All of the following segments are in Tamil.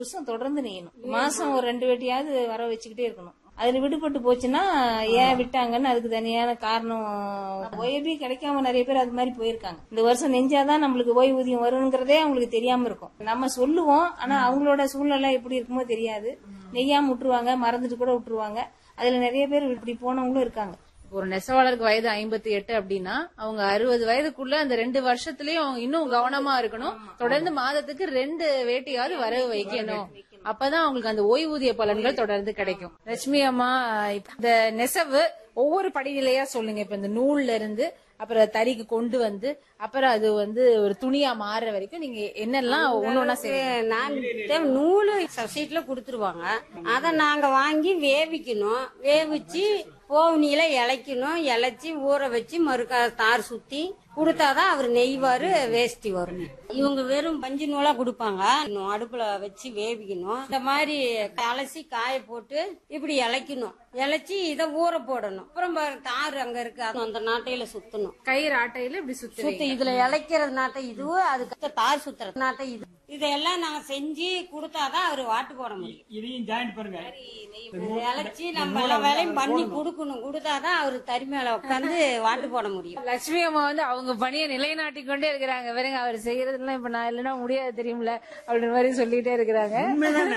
வருஷம் தொடர்ந்து நெய்யணும் மாசம் ஒரு ரெண்டு வேட்டியாவது வர வச்சுக்கிட்டே இருக்கணும் அதுல விடுபட்டு போச்சுன்னா ஏன் விட்டாங்கன்னு அதுக்கு தனியான காரணம் ஓய்வு கிடைக்காம நிறைய பேர் அது மாதிரி போயிருக்காங்க இந்த வருஷம் நெஞ்சாதான் நம்மளுக்கு ஓய்வூதியம் வருங்கிறதே அவங்களுக்கு தெரியாம இருக்கும் நம்ம சொல்லுவோம் ஆனா அவங்களோட சூழ்நிலை எப்படி இருக்குமோ தெரியாது நெய்யாம விட்டுருவாங்க மறந்துட்டு கூட விட்டுருவாங்க அதுல நிறைய பேர் இப்படி போனவங்களும் இருக்காங்க ஒரு நெசவாளருக்கு வயது ஐம்பத்தி எட்டு அப்படின்னா அவங்க அறுபது வயதுக்குள்ள அந்த ரெண்டு வருஷத்துலயும் அவங்க இன்னும் கவனமா இருக்கணும் தொடர்ந்து மாதத்துக்கு ரெண்டு வேட்டியாவது வரவு வைக்கணும் அப்பதான் அவங்களுக்கு அந்த ஓய்வூதிய பலன்கள் தொடர்ந்து கிடைக்கும் லட்சுமி அம்மா இப்ப இந்த நெசவு ஒவ்வொரு படிநிலையா சொல்லுங்க இப்ப இந்த நூல்ல இருந்து அப்புறம் தறிக்கு கொண்டு வந்து அப்புறம் அது வந்து ஒரு துணியா மாறுற வரைக்கும் நீங்க என்னெல்லாம் ஒன்னொன்னா செய்வீங்க நான் தேவை நூலு சொசைட்டில கொடுத்துருவாங்க அதை நாங்க வாங்கி வேவிக்கணும் வேவிச்சு போவனியில இளைக்கணும் இளைச்சி ஊற வச்சு மறுக்கா தார் சுத்தி கொடுத்தாதான் அவர் நெய்வாரு வேஷ்டி வரும் இவங்க வெறும் பஞ்சு நூலா கொடுப்பாங்க இன்னும் அடுப்புல வச்சு வேவிக்கணும் இந்த மாதிரி அலசி காய போட்டு இப்படி இளைக்கணும் இளைச்சி இதை ஊற போடணும் அப்புறம் பாரு தார் அங்க இருக்கு அது அந்த நாட்டையில சுத்தணும் கயிறு ஆட்டையில இப்படி சுத்து சுத்து இதுல இளைக்கிறது நாட்டை இதுவும் அதுக்கு தார் சுத்துறது நாட்டை இது இதெல்லாம் நாங்க செஞ்சு கொடுத்தாதான் அவரு வாட்டு போட முடியும் இதையும் ஜாயின் பண்ணுங்க இதை இளைச்சி நம்ம எல்லா வேலையும் பண்ணி கொடுக்கணும் கொடுத்தாதான் அவரு தறி மேல உட்காந்து வாட்டு போட முடியும் லட்சுமி அம்மா வந்து அவங்க பணியை நிலைநாட்டி கொண்டே இருக்கிறாங்க பாருங்க அவர் செய்யறதுலாம் இப்ப நான் இல்லைன்னா முடியாது தெரியும்ல அப்படின்ற மாதிரி சொல்லிட்டே இருக்கிறாங்க உண்மைதானே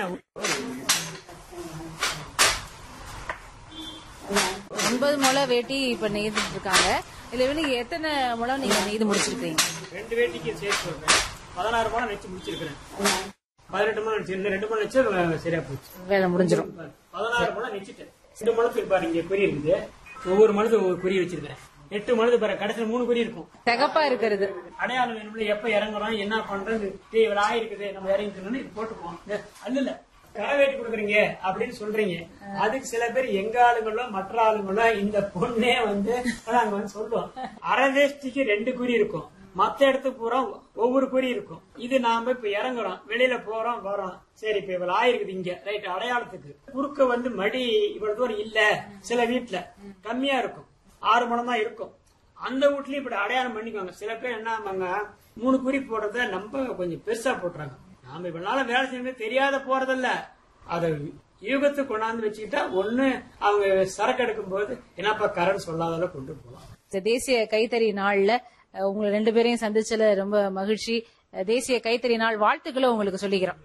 ஒன்பது முளை வேட்டி இப்ப நெய்துட்டு இருக்காங்க இதுல வந்து நீங்க எத்தனை முளம் நீங்க நெய்து முடிச்சிருக்கீங்க ரெண்டு வேட்டிக்கு சேர்த்து சொல்றேன் பதினாறு முறை நெச்சு முடிச்சிருக்கிறேன் பதினெட்டு முறை நெச்சு இன்னும் ரெண்டு முறை நெச்சு சரியா போச்சு வேலை முடிஞ்சிடும் பதினாறு முறை நெச்சிட்டேன் ரெண்டு முளத்துக்கு பாரு இங்க குறி இருக்குது ஒவ்வொரு மனது ஒவ்வொரு குறி வச்சிருக்கிறேன் எட்டு மனது பாரு கடைசியில் மூணு குறி இருக்கும் தகப்பா இருக்கிறது அடையாளம் வேணும்ல எப்ப இறங்குறோம் என்ன பண்றது டேய், இவ்வளவு ஆயிருக்குது நம்ம இறங்கிக்கணும்னு இது போட்டுப்போம் இந்த அல்ல இல்ல கரவேட்டி கொடுக்குறீங்க அப்படின்னு சொல்றீங்க அதுக்கு சில பேர் எங்க ஆளுங்களோ மற்ற ஆளுங்களோ இந்த பொண்ணே வந்து நாங்க வந்து சொல்லுவோம் அரவேஷ்டிக்கு ரெண்டு குறி இருக்கும் மத்த இடத்துக்கு பூரா ஒவ்வொரு குறி இருக்கும் இது நாம இப்ப இறங்குறோம் வெளியில போறோம் வரோம் சரி இப்ப இவ்வளவு ஆயிருக்குது இங்க ரைட் அடையாளத்துக்கு குறுக்க வந்து மடி இவ்வளவு தூரம் இல்ல சில வீட்டுல கம்மியா இருக்கும் ஆறு மணம் தான் இருக்கும் அந்த வீட்லயும் இப்படி அடையாளம் பண்ணிக்குவாங்க சில பேர் என்ன ஆமாங்க மூணு குறி போடுறத நம்ம கொஞ்சம் பெருசா போட்டுறாங்க நாம இவ்வளவு நாளா வேலை செய்யறது தெரியாத போறதில்ல அதை யூகத்துக்கு கொண்டாந்து வச்சுக்கிட்டா ஒண்ணு அவங்க சரக்கு எடுக்கும் போது என்னப்பா கரண்ட் சொல்லாதால கொண்டு போகலாம் இந்த தேசிய கைத்தறி நாள்ல அஹ், உங்களை ரெண்டு பேரையும் சந்திச்சல ரொம்ப மகிழ்ச்சி அஹ், தேசிய கைத்தறி நாள் வாழ்த்துக்களை உங்களுக்கு சொல்லிக்கிறோம்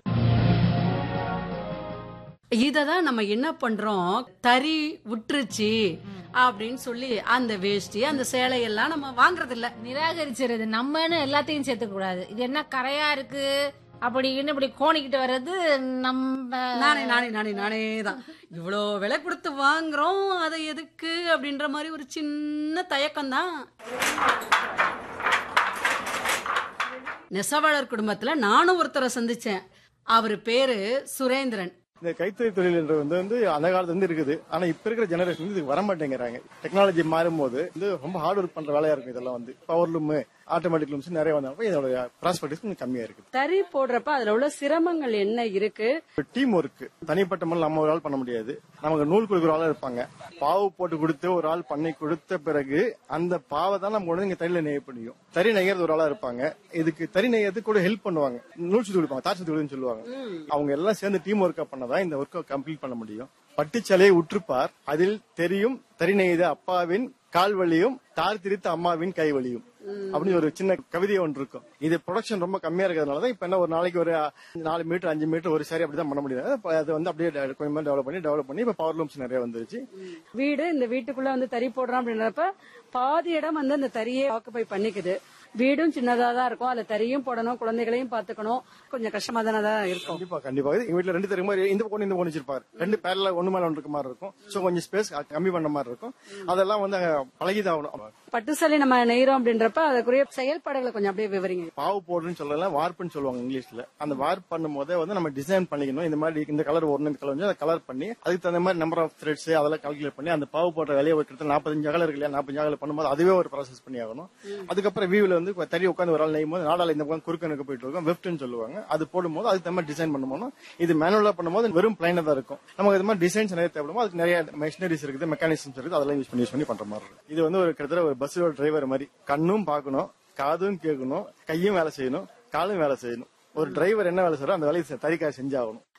இததான் நம்ம என்ன பண்றோம் தறி விட்டுருச்சு அப்படின்னு சொல்லி அந்த வேஷ்டி அந்த சேலையெல்லாம் நம்ம வாங்குறது இல்ல நிராகரிச்சிருது நம்மன்னு எல்லாத்தையும் சேர்த்துக்க கூடாது இது என்ன கரையா இருக்கு அப்படின்னு இப்படி கோணிக்கிட்டு வர்றது நம்ம நானே நானே நானே நானே தான் இவ்வளோ விலை கொடுத்து வாங்குறோம் அதை எதுக்கு அப்படின்ற மாதிரி ஒரு சின்ன தயக்கம் தான் நெசவாளர் குடும்பத்துல நானும் ஒருத்தரை சந்திச்சேன் அவர் பேரு சுரேந்திரன் இந்த கைத்தறி தொழில் என்று வந்து வந்து அந்த காலத்துல இருந்து இருக்குது ஆனா இப்ப இருக்கிற ஜெனரேஷன் வந்து இதுக்கு வர மாட்டேங்கிறாங்க டெக்னாலஜி மாறும்போது வந்து ரொம்ப ஹார்ட் ஒர்க் பண்ற வேலையா இருக்கும் இதெல்லாம் வந்து பவர் லூம் ஆட்டோமேட்டிக் லூம்ஸ் நிறைய வந்தப்ப இதோட ப்ராஸ்பெக்டிஸ் கொஞ்சம் கம்மியா இருக்குது தறி போடுறப்ப அதுல உள்ள சிரமங்கள் என்ன இருக்கு டீம் ஒர்க் தனிப்பட்ட முறையில் நம்ம ஒரு ஆள் பண்ண முடியாது நமக்கு நூல் கொடுக்குற ஆளா இருப்பாங்க பாவு போட்டு கொடுத்து ஒரு ஆள் பண்ணி கொடுத்த பிறகு அந்த பாவை தான் நம்ம கொண்டு வந்து இங்க தறியில நெய்ய முடியும் தறி நெய்யறது ஒரு ஆளா இருப்பாங்க இதுக்கு தறி நெய்யறதுக்கு கூட ஹெல்ப் பண்ணுவாங்க நூல் சுத்தி கொடுப்பாங்க தார் சுத்தி கொடுன்னு சொல்லுவாங்க அவங்க எல்லாம் சேர்ந்து டீம் ஒர்க்கா பண்ணதான் இந்த ஒர்க்கை கம்ப்ளீட் பண்ண முடியும் பட்டுச்சலையை உற்றுப்பார் அதில் தெரியும் தறி நெய்த அப்பாவின் கால் வலியும் தார் திரித்த அம்மாவின் கை வலியும் அப்படின்னு ஒரு சின்ன கவிதை ஒன்று இருக்கும் இது ப்ரொடக்ஷன் ரொம்ப கம்மியா இருக்கிறதுனால தான் இப்ப என்ன ஒரு நாளைக்கு ஒரு நாலு மீட்டர் அஞ்சு மீட்டர் ஒரு சாரி அப்படிதான் பண்ண முடியாது அப்ப அது வந்து அப்படியே de- கொஞ்சமா டெவலப் பண்ணி டெவலப் பண்ணி இப்ப பவர் லூம்ஸ் நிறைய வந்துருச்சு வீடு இந்த வீட்டுக்குள்ள வந்து தறி போடுறோம் அப்படின்றப்ப பாதி இடம் வந்து அந்த தறியே ஆக்குப்பை பண்ணிக்குது வீடும் சின்னதா தான் இருக்கும் அதுல தறியும் போடணும் குழந்தைகளையும் பாத்துக்கணும் கொஞ்சம் கஷ்டமா தானே தான் இருக்கும் கண்டிப்பா கண்டிப்பா எங்க வீட்டுல ரெண்டு தெரியும் மாதிரி இந்த பொண்ணு இந்த பொண்ணு வச்சிருப்பாரு ரெண்டு பேர்ல ஒண்ணு மேல ஒன்று இருக்க மாதிரி இருக்கும் சோ கொஞ்சம் ஸ்பேஸ் கம்மி பண்ண மாதிரி இருக்கும் அதெல்லாம் வந்து அங்க பழகிதான் ஆகணும் பட்டு சேலை நம்ம நெய்றோம் அப்படின்றப்ப அதுக்குரிய செயல்பாடுகளை கொஞ்சம் அப்படியே விவரிங்க பாவு போடுறதுன்னு சொல்லலாம் வார்ப்புன்னு சொல்லுவாங்க இங்கிலீஷ்ல அந்த வார்ப் பண்ணும் போதே வந்து நம்ம டிசைன் பண்ணிக்கணும் இந்த மாதிரி இந்த கலர் வரணும் இந்த கலர் வந்து கலர் பண்ணி அதுக்கு தகுந்த மாதிரி நம்பர் ஆஃப் த்ரெட்ஸ் அதெல்லாம் கால்குலேட் பண்ணி அந்த பாவு போட்ட வேலையை ஒரு கிட்ட நாற்பத்தஞ்சு அகல இருக்கு இல்லையா நாற்பத்தஞ்சு அகல பண்ணும்போது அதுவே ஒரு ப்ராசஸ் பண்ணி ஆகணும் அதுக்கப்புறம் வியூல வந்து தறி உட்காந்து ஒரு ஆள் நெய்யும் போது நாடால இந்த பக்கம் குறுக்கனுக்கு போயிட்டு இருக்கும் வெஃப்ட்னு சொல்லுவாங்க அது போடும்போது அதுக்கு தகுந்த மாதிரி டிசைன் பண்ணும்போது இது மேனுவலா பண்ணும்போது வெறும் பிளைனா தான் இருக்கும் நமக்கு இது மாதிரி டிசைன்ஸ் நிறைய தேவைப்படுமோ அதுக்கு நிறைய மெஷினரிஸ் இருக்குது மெக்கானிசம்ஸ் இருக்குது அதெல்லாம் யூஸ் பண்ணி யூஸ் பண்ணி பண்ற மாதிரி இருக்கும் இது வந்து ஒரு கிட்டத்தட்ட ஒரு பஸ்ஸோட டிரைவர் மாதிரி கண்ணும் பார்க்கணும் காதும் கேட்கணும் கையும் வேலை செய்யணும் காலும் வேலை செய்யணும் ஒரு டிரைவர் என்ன வேலை செய்யறோ அந்த வேலையை தறிக்காக செஞ்சாகணும்